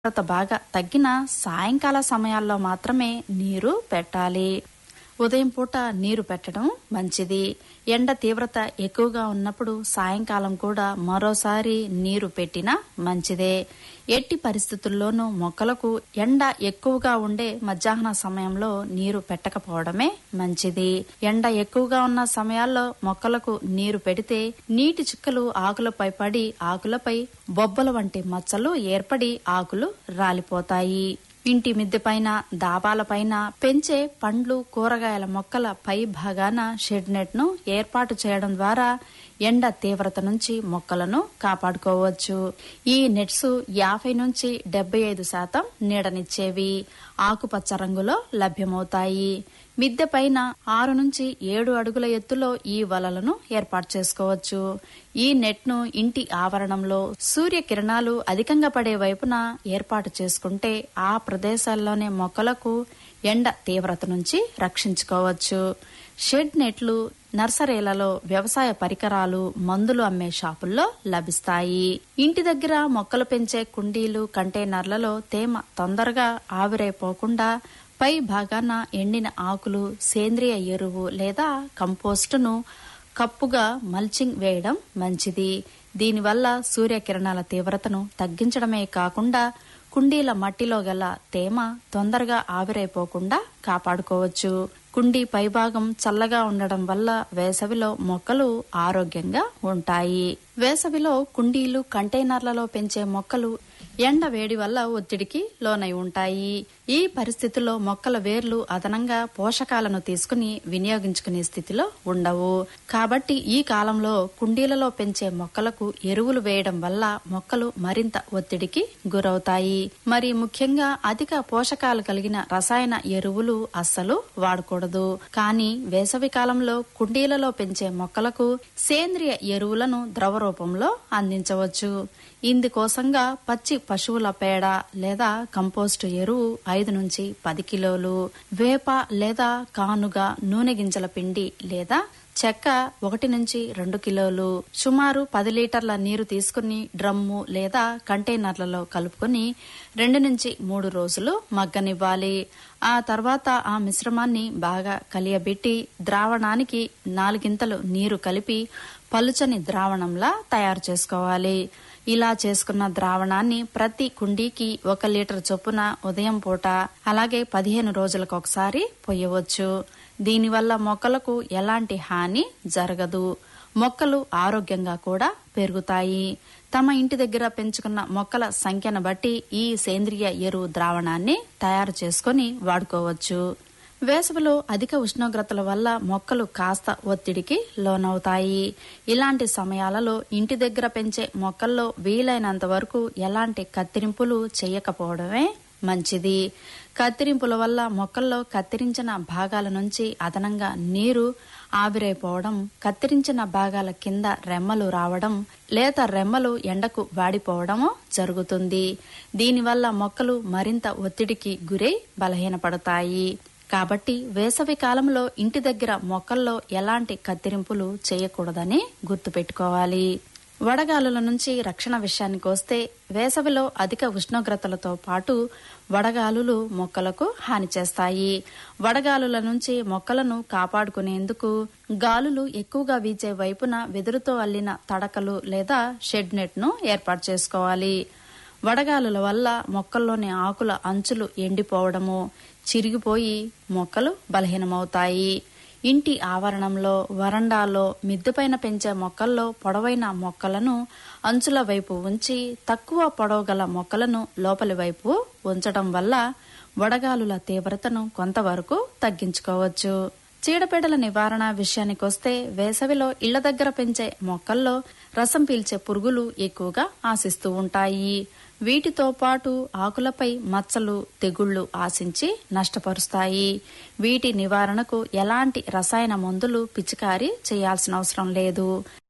ఉష్ణోగ్రత బాగా తగ్గిన సాయంకాల సమయాల్లో మాత్రమే నీరు పెట్టాలి ఉదయం పూట నీరు పెట్టడం మంచిది ఎండ తీవ్రత ఎక్కువగా ఉన్నప్పుడు సాయంకాలం కూడా మరోసారి నీరు పెట్టినా మంచిదే ఎట్టి పరిస్థితుల్లోనూ మొక్కలకు ఎండ ఎక్కువగా ఉండే మధ్యాహ్న సమయంలో నీరు పెట్టకపోవడమే మంచిది ఎండ ఎక్కువగా ఉన్న సమయాల్లో మొక్కలకు నీరు పెడితే నీటి చుక్కలు ఆకులపై పడి ఆకులపై బొబ్బల వంటి మచ్చలు ఏర్పడి ఆకులు రాలిపోతాయి ఇంటి మిద్దె పైన దాబాలపైన పెంచే పండ్లు కూరగాయల మొక్కల పై భాగాన షెడ్ నెట్ ను ఏర్పాటు చేయడం ద్వారా ఎండ తీవ్రత నుంచి మొక్కలను కాపాడుకోవచ్చు ఈ నెట్స్ యాభై నుంచి డెబ్బై ఐదు శాతం నీడనిచ్చేవి ఆకుపచ్చ రంగులో లభ్యమవుతాయి మిద్దె పైన ఆరు నుంచి ఏడు అడుగుల ఎత్తులో ఈ వలలను ఏర్పాటు చేసుకోవచ్చు ఈ నెట్ ను ఇంటి ఆవరణంలో సూర్యకిరణాలు అధికంగా పడే వైపున ఏర్పాటు చేసుకుంటే ఆ ప్రదేశాల్లోనే మొక్కలకు ఎండ తీవ్రత నుంచి రక్షించుకోవచ్చు షెడ్ నెట్లు నర్సరీలలో వ్యవసాయ పరికరాలు మందులు అమ్మే షాపుల్లో లభిస్తాయి ఇంటి దగ్గర మొక్కలు పెంచే కుండీలు కంటైనర్లలో తేమ తొందరగా ఆవిరైపోకుండా పై భాగాన ఎండిన ఆకులు సేంద్రియ ఎరువు లేదా కంపోస్టును కప్పుగా మల్చింగ్ వేయడం మంచిది దీనివల్ల సూర్యకిరణాల తీవ్రతను తగ్గించడమే కాకుండా కుండీల మట్టిలో గల తేమ తొందరగా ఆవిరైపోకుండా కాపాడుకోవచ్చు కుండీ పైభాగం చల్లగా ఉండడం వల్ల వేసవిలో మొక్కలు ఆరోగ్యంగా ఉంటాయి వేసవిలో కుండీలు కంటైనర్లలో పెంచే మొక్కలు ఎండ వేడి వల్ల ఒత్తిడికి లోనై ఉంటాయి ఈ పరిస్థితిలో మొక్కల వేర్లు అదనంగా పోషకాలను తీసుకుని వినియోగించుకునే స్థితిలో ఉండవు కాబట్టి ఈ కాలంలో కుండీలలో పెంచే మొక్కలకు ఎరువులు వేయడం వల్ల మొక్కలు మరింత ఒత్తిడికి గురవుతాయి మరి ముఖ్యంగా అధిక పోషకాలు కలిగిన రసాయన ఎరువులు అస్సలు వాడకూడదు కానీ వేసవి కాలంలో కుండీలలో పెంచే మొక్కలకు సేంద్రియ ఎరువులను ద్రవ రూపంలో అందించవచ్చు ఇందుకోసంగా పచ్చి పశువుల పేడ లేదా కంపోస్టు ఎరువు ఐదు నుంచి పది కిలోలు వేప లేదా కానుగ నూనె గింజల పిండి లేదా చెక్క ఒకటి నుంచి రెండు కిలోలు సుమారు పది లీటర్ల నీరు తీసుకుని డ్రమ్ము లేదా కంటైనర్లలో కలుపుకొని రెండు నుంచి మూడు రోజులు మగ్గనివ్వాలి ఆ తర్వాత ఆ మిశ్రమాన్ని బాగా కలియబెట్టి ద్రావణానికి నాలుగింతలు నీరు కలిపి పలుచని ద్రావణంలా తయారు చేసుకోవాలి ఇలా చేసుకున్న ద్రావణాన్ని ప్రతి కుండీకి ఒక లీటర్ చొప్పున ఉదయం పూట అలాగే పదిహేను రోజులకు ఒకసారి పొయ్యవచ్చు దీనివల్ల మొక్కలకు ఎలాంటి హాని జరగదు మొక్కలు ఆరోగ్యంగా కూడా పెరుగుతాయి తమ ఇంటి దగ్గర పెంచుకున్న మొక్కల సంఖ్యను బట్టి ఈ సేంద్రియ ఎరువు ద్రావణాన్ని తయారు చేసుకుని వాడుకోవచ్చు వేసవిలో అధిక ఉష్ణోగ్రతల వల్ల మొక్కలు కాస్త ఒత్తిడికి లోనవుతాయి ఇలాంటి సమయాలలో ఇంటి దగ్గర పెంచే మొక్కల్లో వీలైనంత వరకు ఎలాంటి కత్తిరింపులు చేయకపోవడమే మంచిది కత్తిరింపుల వల్ల మొక్కల్లో కత్తిరించిన భాగాల నుంచి అదనంగా నీరు ఆవిరైపోవడం కత్తిరించిన భాగాల కింద రెమ్మలు రావడం లేత రెమ్మలు ఎండకు వాడిపోవడము జరుగుతుంది దీనివల్ల మొక్కలు మరింత ఒత్తిడికి గురై బలహీనపడతాయి కాబట్టి వేసవి కాలంలో ఇంటి దగ్గర మొక్కల్లో ఎలాంటి కత్తిరింపులు చేయకూడదని గుర్తుపెట్టుకోవాలి వడగాలుల నుంచి రక్షణ విషయానికి వస్తే వేసవిలో అధిక ఉష్ణోగ్రతలతో పాటు వడగాలులు మొక్కలకు హాని చేస్తాయి వడగాలుల నుంచి మొక్కలను కాపాడుకునేందుకు గాలులు ఎక్కువగా వీచే వైపున వెదురుతో అల్లిన తడకలు లేదా షెడ్ నెట్ ను ఏర్పాటు చేసుకోవాలి వడగాలుల వల్ల మొక్కల్లోని ఆకుల అంచులు ఎండిపోవడము చిరిగిపోయి మొక్కలు బలహీనమవుతాయి ఇంటి ఆవరణంలో వరండాలో మిద్దెపైన పెంచే మొక్కల్లో పొడవైన మొక్కలను అంచుల వైపు ఉంచి తక్కువ పొడవు గల మొక్కలను లోపలి వైపు ఉంచడం వల్ల వడగాలుల తీవ్రతను కొంతవరకు తగ్గించుకోవచ్చు చీడపీడల నివారణ విషయానికొస్తే వేసవిలో ఇళ్ల దగ్గర పెంచే మొక్కల్లో రసం పీల్చే పురుగులు ఎక్కువగా ఆశిస్తూ ఉంటాయి వీటితో పాటు ఆకులపై మచ్చలు తెగుళ్లు ఆశించి నష్టపరుస్తాయి వీటి నివారణకు ఎలాంటి రసాయన మందులు పిచికారీ చేయాల్సిన అవసరం లేదు